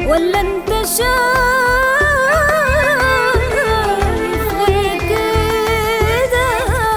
ولا انت شايف غير كده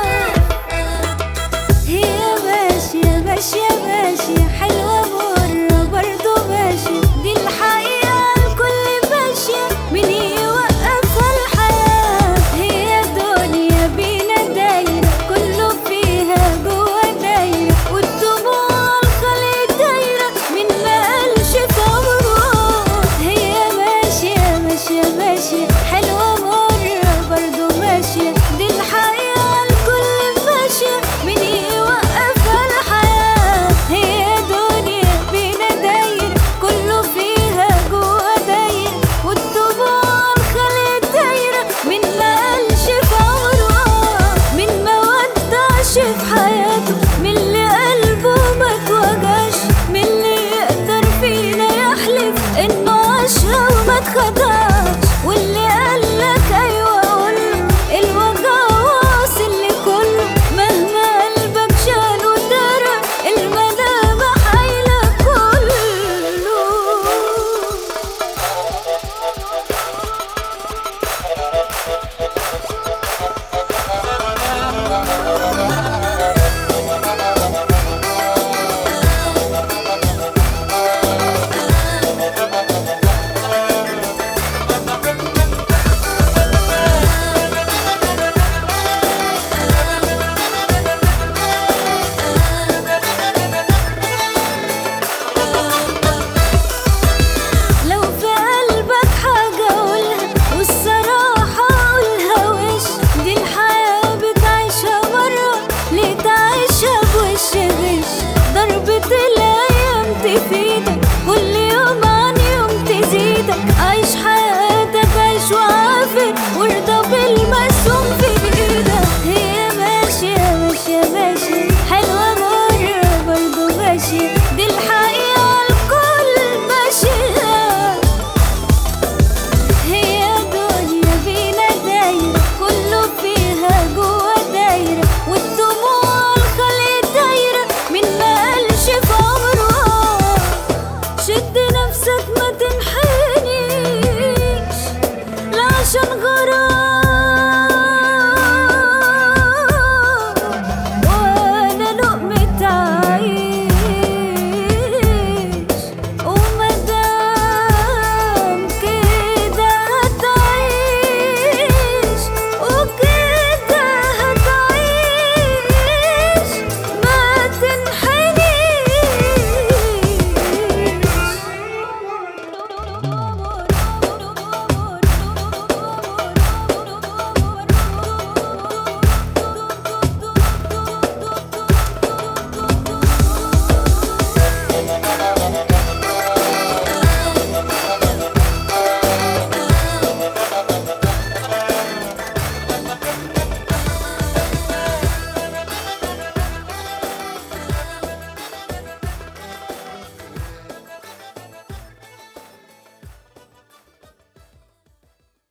هي ماشية ماشية ماشية حلوة مرة برضو ماشية دي الحقيقة الكل ماشية مين يوقفها الحياة هي دنيا بينا دايرة كله فيها جوا دايرة والدموع الخلق دايرة مين ما قالش في عمره هي ماشية ماشية ماشية حلوة مرة برضو ماشية دي الحقيقة الكل ماشية مين يوقفها الحياة هي دنيا بينا دايرة كله فيها جوا دايرة والدموع الخلق دايرة مين ما قالش في عمره مين ما ودعش في حياته مين اللي قلبه ما اتوجعش مين اللي يقدر فينا يحلف انه عاشها وما اتخدعش واللي قالك ايوه قوله الوجع واصل لكله مهما قلبك شال ودرى المدامة حايلة كله لو في قلبك حاجة قولها والصراحة قولها وش دي الحياة بتعيشها مرة ليه تعيشها بوش غش ضربة الأيام تفيدك كل يوم عن يوم تزيدك عيش حياتك عيش وعافر وارضى بالمقسوم في ايدك هي ماشية ماشية ماشية حلوة مرة برضو ماشية دي الحقيقة الكل ماشية هي دنيا بينا دايرة كله فيها جوا دايرة والدموع الخلق دايرة مين ما قالش في عمره شد نفسك ما تنحنيش لا عشان غرام